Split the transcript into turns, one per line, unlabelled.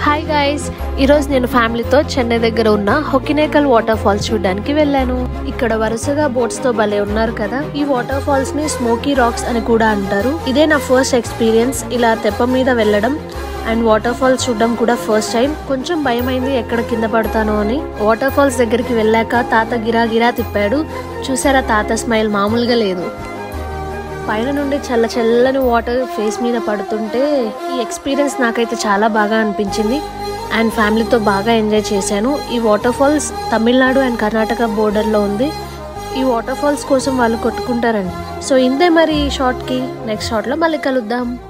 hi guys ఈరోజు నేను ఫ్యామిలీతో చెన్నై దగ్గర ఉన్న హొకినేకల్ వాటర్ ఫాల్స్ చూడడానికి వెళ్ళాను ఇక్కడ వరుసగా బోట్స్ తో భలే ఉన్నారు కదా ఈ వాటర్ ఫాల్స్ ని స్మోకీ రాక్స్ అని కూడా అంటారు ఇదే నా ఫస్ట్ ఎక్స్పీరియన్స్ ఇలా తెప్ప మీద వెళ్ళడం అండ్ వాటర్ ఫాల్స్ చూడడం కూడా ఫస్ట్ టైం కొంచెం భయమైంది ఎక్కడ కింద పడతానో అని వాటర్ ఫాల్స్ దగ్గరికి వెళ్ళాక తాత గిరా గిరా తిప్పాడు చూసారా తాత స్మైల్ మామూలుగా లేదు పైన నుండి చల్ల చల్లని వాటర్ ఫేస్ మీద పడుతుంటే ఈ ఎక్స్పీరియన్స్ నాకైతే చాలా బాగా అనిపించింది అండ్ ఫ్యామిలీతో బాగా ఎంజాయ్ చేశాను ఈ waterfalls Tamil Nadu and Karnataka బోర్డర్లో ఉంది ఈ వాటర్ ఫాల్స్ కోసం వాళ్ళు కొట్టుకుంటారండి సో ఇంతే మరి ఈ షార్ట్కి నెక్స్ట్ షార్ట్లో మళ్ళీ కలుద్దాం